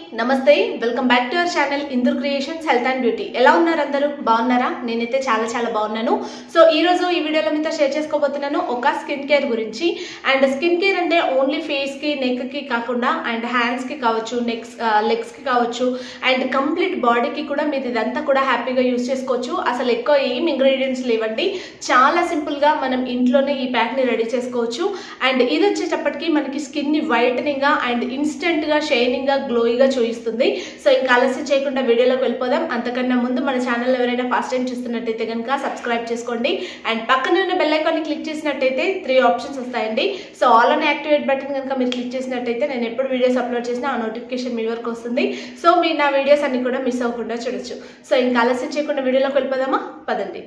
నమస్తే welcome back to our channel Indur creations health and beauty ఎలా ఉన్నారు అందరూ బాగున్నారా నేనైతే చాలా చాలా బాగున్నాను సో ఈ రోజు ఈ వీడియోలో మీతో షేర్ చేసుకోబోతున్నాను ఒక స్కిన్ కేర్ గురించి అండ్ స్కిన్ కేర్ అంటే ఓన్లీ ఫేస్ కి నెక్ కి కాకుండా అండ్ హ్యాండ్స్ కి కావచ్చు నెక్స్ లెగ్స్ కి కావచ్చు అండ్ కంప్లీట్ బాడీకి కూడా మీరు ఇదంతా కూడా హ్యాపీగా యూస్ చేసుకోవచ్చు అసలు ఎక్కువ ఏం ఇంగ్రీడియంట్స్ లేవండి చాలా సింపుల్ గా మనం ఇంట్లోనే ఈ ప్యాక్ ని రెడీ చేసుకోవచ్చు అండ్ ఇది వచ్చేటప్పటికి మనకి స్కిన్ ని వైటనింగ్ గా అండ్ ఇన్స్టెంట్ గా షైనింగ్ గా గ్లోయిగా చూపిస్తుంది సో ఇంకా ఆలస్యం చేయకుండా వీడియోలోకి వెళ్ళిపోదాం అంతకన్నా ముందు మన ఛానల్ ఎవరైనా ఫస్ట్ టైం చూస్తున్నట్టయితే కనుక సబ్స్క్రైబ్ చేసుకోండి అండ్ పక్కన ఉన్న బెల్ ఐకాన్ ని క్లిక్ చేసినట్టయితే త్రీ ఆప్షన్స్ వస్తాయండి సో ఆల్ అని యాక్టివేట్ బటన్ కనుక మీరు క్లిక్ చేసినట్టయితే నేను ఎప్పుడు వీడియోస్ అప్లోడ్ చేసినా ఆ నోటిఫికేషన్ మీ వరకు వస్తుంది సో మీరు నా వీడియోస్ అన్ని కూడా మిస్ అవ్వకుండా చూడొచ్చు సో ఇంకా ఆలస్యం చేయకుండా వీడియోలోకి వెళ్ళిపోదామా పదండి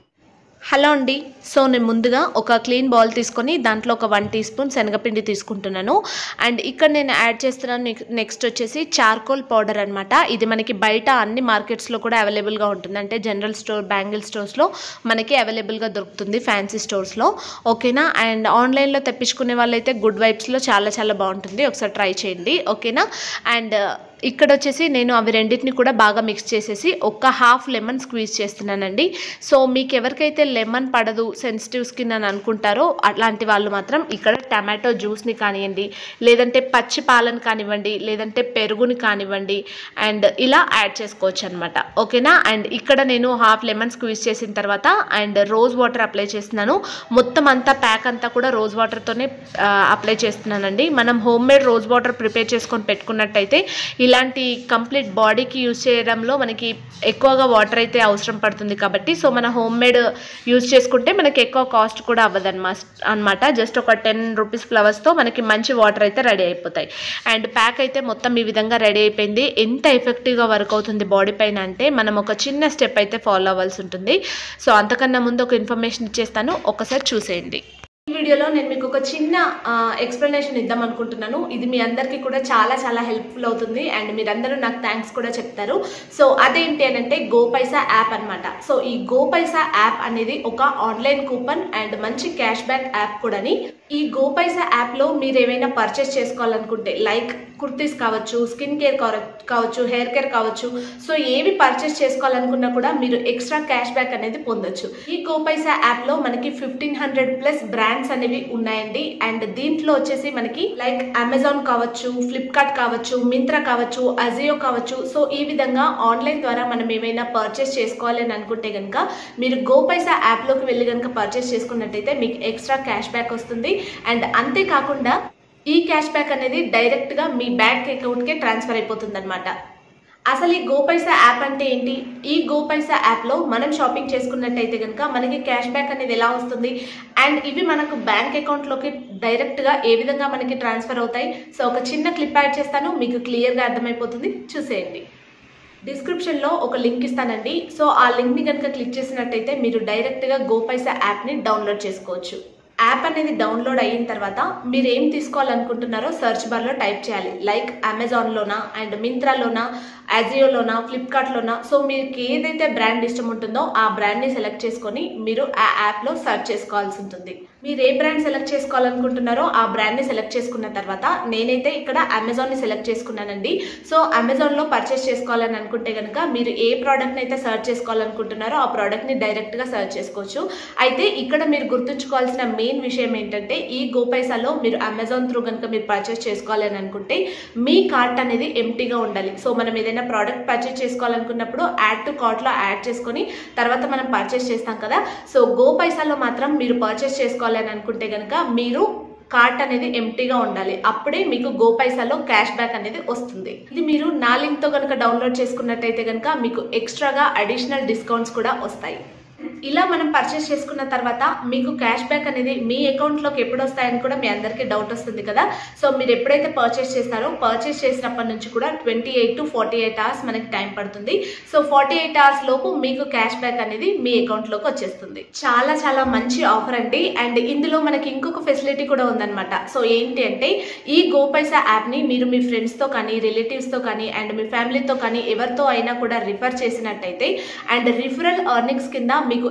హలో అండి సో నేను ముందుగా ఒక క్లీన్ బౌల్ తీసుకొని దాంట్లో ఒక వన్ టీ స్పూన్ శనగపిండి తీసుకుంటున్నాను అండ్ ఇక్కడ నేను యాడ్ చేస్తున్నాను నెక్- నెక్స్ట్ వచ్చేసి చార్కోల్ పౌడర్ అనమాట ఇది మనకి బయట అన్ని మార్కెట్స్లో కూడా అవైలబుల్గా ఉంటుంది అంటే జనరల్ స్టోర్ బ్యాంగిల్ స్టోర్స్లో మనకి అవైలబుల్గా దొరుకుతుంది ఫ్యాన్సీ స్టోర్స్లో ఓకేనా అండ్ ఆన్లైన్లో తెప్పించుకునే వాళ్ళైతే గుడ్ వైబ్స్లో చాలా చాలా బాగుంటుంది ఒకసారి ట్రై చేయండి ఓకేనా అండ్ ఇక్కడ వచ్చేసి నేను అవి రెండింటిని కూడా బాగా మిక్స్ చేసేసి ఒక హాఫ్ లెమన్ స్క్వీజ్ చేస్తున్నానండి సో మీకు ఎవరికైతే లెమన్ పడదు సెన్సిటివ్ స్కిన్ అని అనుకుంటారో అట్లాంటి వాళ్ళు మాత్రం ఇక్కడ టమాటో జ్యూస్ని కానివ్వండి లేదంటే పచ్చి పాలను కానివ్వండి లేదంటే పెరుగుని కానివ్వండి అండ్ ఇలా యాడ్ చేసుకోవచ్చు అనమాట ఓకేనా అండ్ ఇక్కడ నేను హాఫ్ లెమన్ స్క్వీజ్ చేసిన తర్వాత అండ్ రోజ్ వాటర్ అప్లై చేస్తున్నాను మొత్తం అంతా ప్యాక్ అంతా కూడా రోజ్ వాటర్తోనే అప్లై చేస్తున్నానండి మనం homemade rose water prepare చేసుకొని పెట్టుకున్నట్టయితే ఇలాంటి కంప్లీట్ బాడీకి యూజ్ చేయడంలో మనకి ఎక్కువగా వాటర్ అయితే అవసరం పడుతుంది కాబట్టి సో మన హోమ్ మేడ్ యూజ్ చేసుకుంటే మనకి ఎక్కువ కాస్ట్ కూడా అవ్వదు అనమాట జస్ట్ ఒక టెన్ రూపీస్ ఫ్లవర్స్తో మనకి మంచి వాటర్ అయితే రెడీ అయిపోతాయి అండ్ ప్యాక్ అయితే మొత్తం ఈ విధంగా రెడీ అయిపోయింది ఎంత ఎఫెక్టివ్గా వర్క్ అవుతుంది బాడీ పైన అంటే మనం ఒక చిన్న స్టెప్ అయితే ఫాలో అవ్వాల్సి ఉంటుంది సో అంతకన్నా ముందు ఒక ఇన్ఫర్మేషన్ ఇచ్చేస్తాను ఒకసారి చూసేయండి ఈ వీడియోలో నేను మీకు ఒక చిన్న ఎక్స్ప్లెనేషన్ ఇద్దాం అనుకుంటున్నాను ఇది మీ అందరికీ కూడా చాలా చాలా హెల్ప్ఫుల్ అవుతుంది అండ్ మీరందరూ నాకు థ్యాంక్స్ కూడా చెప్తారు సో అదేంటి అని అంటే గో పైసా యాప్ అనమాట సో ఈ గో పైసా యాప్ అనేది ఒక ఆన్లైన్ కూపన్ అండ్ మంచి క్యాష్ బ్యాక్ యాప్ కూడాని ఈ గో పైసా యాప్లో మీరు ఏమైనా పర్చేస్ చేసుకోవాలనుకుంటే లైక్ కుర్తీస్ కావచ్చు స్కిన్ కేర్ కావచ్చు హెయిర్ కేర్ కావచ్చు సో ఏవి పర్చేస్ చేసుకోవాలనుకున్నా కూడా మీరు ఎక్స్ట్రా క్యాష్ బ్యాక్ అనేది పొందొచ్చు ఈ గో పైసా యాప్ లో మనకి ఫిఫ్టీన్ హండ్రెడ్ ప్లస్ బ్రాండ్స్ అనేవి ఉన్నాయండి అండ్ దీంట్లో వచ్చేసి మనకి లైక్ అమెజాన్ కావచ్చు ఫ్లిప్కార్ట్ కావచ్చు మింత్రా కావచ్చు అజియో కావచ్చు సో ఈ విధంగా ఆన్లైన్ ద్వారా మనం ఏమైనా పర్చేస్ చేసుకోవాలి అని అనుకుంటే కనుక మీరు గో పైసా యాప్ లోకి వెళ్ళి కనుక పర్చేస్ చేసుకున్నట్టయితే మీకు ఎక్స్ట్రా క్యాష్ బ్యాక్ వస్తుంది అండ్ అంతేకాకుండా ఈ క్యాష్ బ్యాక్ అనేది డైరెక్ట్ గా మీ బ్యాంక్ అకౌంట్ కి ట్రాన్స్ఫర్ అయిపోతుంది అనమాట అసలు ఈ గోపైసా యాప్ అంటే ఏంటి ఈ గోపైసా యాప్లో మనం షాపింగ్ చేసుకున్నట్టయితే కనుక మనకి క్యాష్ బ్యాక్ అనేది ఎలా వస్తుంది అండ్ ఇవి మనకు బ్యాంక్ అకౌంట్లోకి డైరెక్ట్గా ఏ విధంగా మనకి ట్రాన్స్ఫర్ అవుతాయి సో ఒక చిన్న క్లిప్ యాడ్ చేస్తాను మీకు క్లియర్గా అర్థమైపోతుంది చూసేయండి డిస్క్రిప్షన్లో ఒక లింక్ ఇస్తానండి సో ఆ లింక్ని కనుక క్లిక్ చేసినట్టయితే మీరు డైరెక్ట్గా గోపైసా యాప్ని డౌన్లోడ్ చేసుకోవచ్చు యాప్ అనేది డౌన్లోడ్ అయిన తర్వాత మీరు ఏం తీసుకోవాలనుకుంటున్నారో సెర్చ్ బార్లో టైప్ చేయాలి లైక్ అమెజాన్లోనా అండ్ మింత్రాలోనా అజియోలోనా ఫ్లిప్కార్ట్లోనా సో మీకు ఏదైతే బ్రాండ్ ఇష్టం ఉంటుందో ఆ బ్రాండ్ని సెలెక్ట్ చేసుకొని మీరు ఆ యాప్లో సెర్చ్ చేసుకోవాల్సి ఉంటుంది మీరు ఏ బ్రాండ్ సెలెక్ట్ చేసుకోవాలనుకుంటున్నారో ఆ బ్రాండ్ని సెలెక్ట్ చేసుకున్న తర్వాత నేనైతే ఇక్కడ అమెజాన్ని సెలెక్ట్ చేసుకున్నానండి సో అమెజాన్లో పర్చేస్ చేసుకోవాలని అనుకుంటే కనుక మీరు ఏ ప్రోడక్ట్ని అయితే సెర్చ్ చేసుకోవాలనుకుంటున్నారో ఆ ప్రోడక్ట్ని డైరెక్ట్గా సెర్చ్ చేసుకోవచ్చు అయితే ఇక్కడ మీరు గుర్తుంచుకోవాల్సిన మెయిన్ విషయం ఏంటంటే ఈ గోపైసాలో మీరు అమెజాన్ త్రూ కనుక మీరు పర్చేస్ చేసుకోవాలి అని అనుకుంటే మీ కార్ట్ అనేది ఎంటీగా ఉండాలి సో మనం ఏదైనా ప్రోడక్ట్ పర్చేస్ చేసుకోవాలనుకున్నప్పుడు యాడ్ టు కార్ట్లో యాడ్ చేసుకొని తర్వాత మనం పర్చేస్ చేస్తాం కదా సో గోపైసాలో మాత్రం మీరు పర్చేస్ చేసుకోవాలి అని అనుకుంటే కనుక మీరు కార్ట్ అనేది ఎంటీగా ఉండాలి అప్పుడే మీకు గో పైసాలో క్యాష్ బ్యాక్ అనేది వస్తుంది ఇది మీరు నా లింక్ తో కనుక డౌన్లోడ్ చేసుకున్నట్టయితే కనుక మీకు ఎక్స్ట్రాగా అడిషనల్ డిస్కౌంట్స్ కూడా వస్తాయి ఇలా మనం పర్చేస్ చేసుకున్న తర్వాత మీకు క్యాష్ బ్యాక్ అనేది మీ అకౌంట్లోకి ఎప్పుడు వస్తాయని కూడా మీ అందరికీ డౌట్ వస్తుంది కదా సో మీరు ఎప్పుడైతే పర్చేస్ చేస్తారో పర్చేస్ చేసినప్పటి నుంచి కూడా twenty eight to forty eight hours మనకి టైం పడుతుంది సో ఫార్టీ ఎయిట్ అవర్స్ లోపు మీకు క్యాష్ బ్యాక్ అనేది మీ అకౌంట్లోకి వచ్చేస్తుంది చాలా చాలా మంచి ఆఫర్ అండి అండ్ ఇందులో మనకి ఇంకొక ఫెసిలిటీ కూడా ఉందన్నమాట సో ఏంటి అంటే ఈ గోపైసా యాప్ని మీరు మీ ఫ్రెండ్స్తో కానీ రిలేటివ్స్తో కానీ అండ్ మీ ఫ్యామిలీతో కానీ ఎవరితో అయినా కూడా రిఫర్ చేసినట్టయితే అండ్ రిఫరల్ ఎర్నింగ్స్ కింద మీకు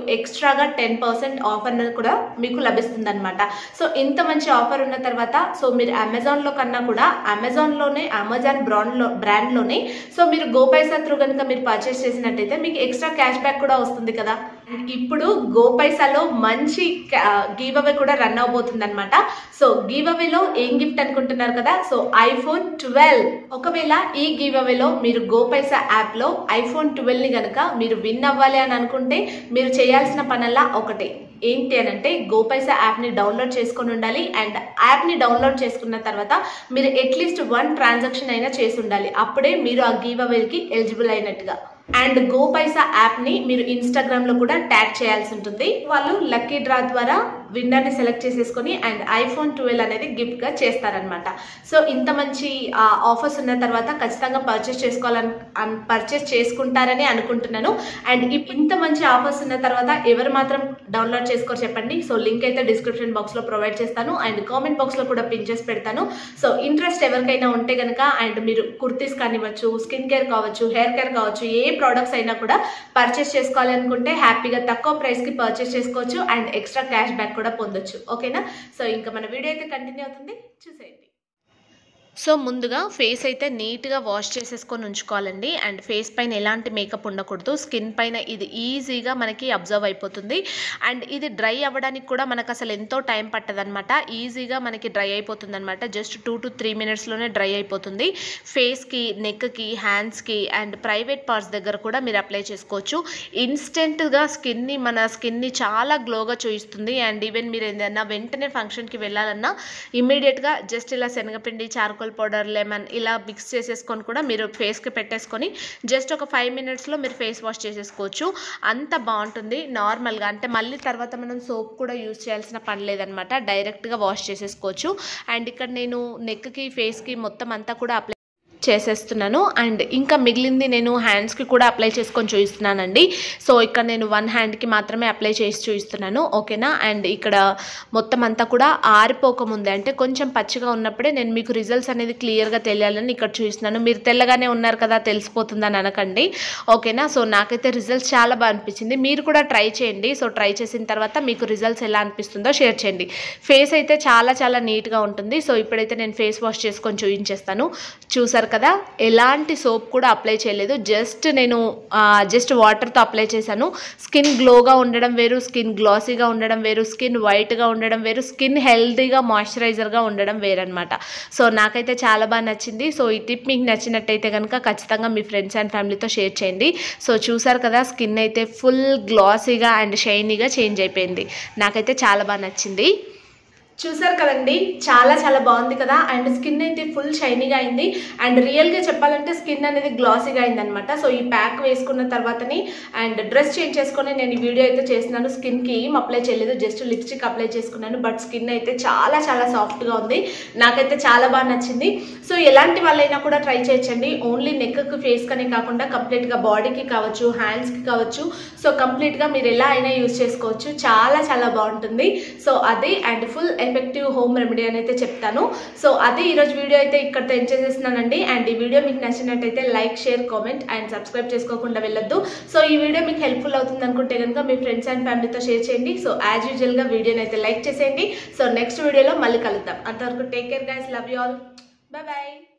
ఎక్స్ట్రాగా టెన్ పర్సెంట్ ఆఫర్ అనేది కూడా మీకు లభిస్తుంది అనమాట సో ఇంత మంచి ఆఫర్ ఉన్న తర్వాత సో మీరు అమెజాన్లో కన్నా కూడా అమెజాన్లోనే అమెజాన్ బ్రాండ్లో బ్రాండ్లోనే సో మీరు గోపైసా త్రూ కనుక మీరు పర్చేస్ చేసినట్టయితే మీకు ఎక్స్ట్రా క్యాష్ బ్యాక్ కూడా వస్తుంది కదా ఇప్పుడు గోపైసాలో మంచి గివ్ అవే కూడా రన్ అవబోతుంది అనమాట సో గివ్ అవేలో ఏం గిఫ్ట్ అనుకుంటున్నారు కదా సో ఐఫోన్ ట్వెల్వ్ ఒకవేళ ఈ గివ్ అవేలో మీరు గోపైసా యాప్ లో ఐఫోన్ ట్వెల్వ్ ని గనక మీరు విన్ అవ్వాలి అని అనుకుంటే మీరు చేయాల్సిన పనల్లా ఒకటే ఏంటి అని అంటే గోపైసా యాప్ని డౌన్లోడ్ చేసుకొని ఉండాలి అండ్ యాప్ని డౌన్లోడ్ చేసుకున్న తర్వాత మీరు అట్లీస్ట్ వన్ ట్రాన్సాక్షన్ అయినా చేసి ఉండాలి అప్పుడే మీరు ఆ గివ్ అవేకి ఎలిజిబుల్ అయినట్టుగా అండ్ గో పైసా యాప్ని మీరు ఇన్స్టాగ్రామ్లో కూడా ట్యాగ్ చేయాల్సి ఉంటుంది వాళ్ళు లక్కీ డ్రా ద్వారా విన్నర్ని సెలెక్ట్ చేసేసుకొని అండ్ ఐఫోన్ ట్వెల్వ్ అనేది గిఫ్ట్గా చేస్తారనమాట సో ఇంత మంచి ఆఫర్స్ ఉన్న తర్వాత ఖచ్చితంగా పర్చేస్ చేసుకోవాలని పర్చేస్ చేసుకుంటారని అనుకుంటున్నాను అండ్ ఇంత మంచి ఆఫర్స్ ఉన్న తర్వాత ఎవరు మాత్రం డౌన్లోడ్ చేసుకోరు చెప్పండి సో లింక్ అయితే డిస్క్రిప్షన్ బాక్స్లో ప్రొవైడ్ చేస్తాను అండ్ కామెంట్ బాక్స్లో కూడా పిన్ చేసి పెడతాను సో ఇంట్రెస్ట్ ఎవరికైనా ఉంటే కనుక అండ్ మీరు కుర్తీస్ కానివ్వచ్చు స్కిన్ కేర్ కావచ్చు హెయిర్ కేర్ కావచ్చు ఏ ప్రోడక్ట్స్ అయినా కూడా పర్చేస్ చేసుకోవాలనుకుంటే హ్యాపీగా తక్కువ ప్రైస్కి పర్చేస్ చేసుకోవచ్చు అండ్ ఎక్స్ట్రా క్యాష్ బ్యాక్ కూడా పొందొచ్చు ఓకేనా సో ఇంకా మన వీడియో అయితే కంటిన్యూ అవుతుంది చూసేయండి సో ముందుగా ఫేస్ అయితే నీట్గా వాష్ చేసేసుకొని ఉంచుకోవాలండి అండ్ ఫేస్ పైన ఎలాంటి మేకప్ ఉండకూడదు స్కిన్ పైన ఇది ఈజీగా మనకి అబ్జర్వ్ అయిపోతుంది అండ్ ఇది డ్రై అవ్వడానికి కూడా మనకు అసలు ఎంతో టైం పట్టదనమాట ఈజీగా మనకి డ్రై అయిపోతుంది అనమాట జస్ట్ టూ టు త్రీ మినిట్స్లోనే డ్రై అయిపోతుంది ఫేస్కి నెక్కి హ్యాండ్స్కి అండ్ ప్రైవేట్ పార్ట్స్ దగ్గర కూడా మీరు అప్లై చేసుకోవచ్చు ఇన్స్టెంట్గా స్కిన్ని మన స్కిన్ని చాలా గ్లోగా చూపిస్తుంది అండ్ ఈవెన్ మీరు ఏదైనా వెంటనే ఫంక్షన్కి వెళ్ళాలన్నా ఇమీడియట్గా జస్ట్ ఇలా శనగపిండి చార్కోల్ పౌడర్ లెమన్ ఇలా మిక్స్ చేసేసుకొని కూడా మీరు ఫేస్కి పెట్టేసుకొని జస్ట్ ఒక ఫైవ్ మినిట్స్లో మీరు ఫేస్ వాష్ చేసేసుకోవచ్చు అంత బాగుంటుంది నార్మల్గా అంటే మళ్ళీ తర్వాత మనం సోప్ కూడా యూజ్ చేయాల్సిన పని లేదనమాట డైరెక్ట్గా వాష్ చేసేసుకోవచ్చు అండ్ ఇక్కడ నేను నెక్కి ఫేస్కి మొత్తం అంతా కూడా అప్లై చేసేస్తున్నాను అండ్ ఇంకా మిగిలింది నేను హ్యాండ్స్కి కూడా అప్లై చేసుకొని చూపిస్తున్నానండి సో ఇక్కడ నేను వన్ హ్యాండ్కి మాత్రమే అప్లై చేసి చూపిస్తున్నాను ఓకేనా అండ్ ఇక్కడ మొత్తం అంతా కూడా ఆరిపోకముందే అంటే కొంచెం పచ్చిగా ఉన్నప్పుడే నేను మీకు రిజల్ట్స్ అనేది క్లియర్గా తెలియాలని ఇక్కడ చూపిస్తున్నాను మీరు తెల్లగానే ఉన్నారు కదా తెలిసిపోతుందని అనకండి ఓకేనా సో నాకైతే రిజల్ట్స్ చాలా బాగా అనిపించింది మీరు కూడా ట్రై చేయండి సో ట్రై చేసిన తర్వాత మీకు రిజల్ట్స్ ఎలా అనిపిస్తుందో షేర్ చేయండి ఫేస్ అయితే చాలా చాలా నీట్గా ఉంటుంది సో ఇప్పుడైతే నేను ఫేస్ వాష్ చేసుకొని చూపించేస్తాను చూసారు కదా ఎలాంటి సోప్ కూడా అప్లై చేయలేదు జస్ట్ నేను జస్ట్ వాటర్తో అప్లై చేశాను స్కిన్ గ్లోగా ఉండడం వేరు స్కిన్ గ్లాసీగా ఉండడం వేరు స్కిన్ వైట్గా ఉండడం వేరు స్కిన్ హెల్తీగా మాయిశ్చరైజర్గా ఉండడం వేరనమాట సో నాకైతే చాలా బాగా నచ్చింది సో ఈ టిప్ మీకు నచ్చినట్టయితే కనుక ఖచ్చితంగా మీ ఫ్రెండ్స్ అండ్ ఫ్యామిలీతో షేర్ చేయండి సో చూసారు కదా స్కిన్ అయితే ఫుల్ గ్లాసీగా అండ్ షైనీగా చేంజ్ అయిపోయింది నాకైతే చాలా బాగా నచ్చింది చూసారు కదండి చాలా చాలా బాగుంది కదా అండ్ స్కిన్ అయితే ఫుల్ షైనీగా అయింది అండ్ రియల్గా చెప్పాలంటే స్కిన్ అనేది గ్లాసీగా అయింది అనమాట సో ఈ ప్యాక్ వేసుకున్న తర్వాతని అండ్ డ్రెస్ చేంజ్ చేసుకొని నేను ఈ వీడియో అయితే చేస్తున్నాను స్కిన్కి ఏం అప్లై చేయలేదు జస్ట్ లిప్స్టిక్ అప్లై చేసుకున్నాను బట్ స్కిన్ అయితే చాలా చాలా సాఫ్ట్గా ఉంది నాకైతే చాలా బాగా నచ్చింది సో ఎలాంటి వాళ్ళైనా కూడా ట్రై చేయొచ్చండి ఓన్లీ నెక్కి ఫేస్కనే కాకుండా కంప్లీట్గా బాడీకి కావచ్చు హ్యాండ్స్కి కావచ్చు సో కంప్లీట్గా మీరు ఎలా అయినా యూజ్ చేసుకోవచ్చు చాలా చాలా బాగుంటుంది సో అది and full effective home remedy అని అయితే చెప్తాను సో అదే ఈరోజు వీడియో అయితే ఇక్కడతో ఎండ్ చేసేస్తున్నానండి అండ్ ఈ వీడియో మీకు నచ్చినట్టయితే like share comment and subscribe చేసుకోకుండా వెళ్ళొద్దు సో ఈ వీడియో మీకు హెల్ప్ఫుల్ అవుతుంది అనుకుంటే కనుక మీ ఫ్రెండ్స్ అండ్ ఫ్యామిలీతో షేర్ చేయండి సో యాజ్ యూజువల్గా వీడియోని అయితే లైక్ చేసేయండి సో నెక్స్ట్ వీడియోలో మళ్ళీ కలుద్దాం అంతవరకు take care guys love you all bye bye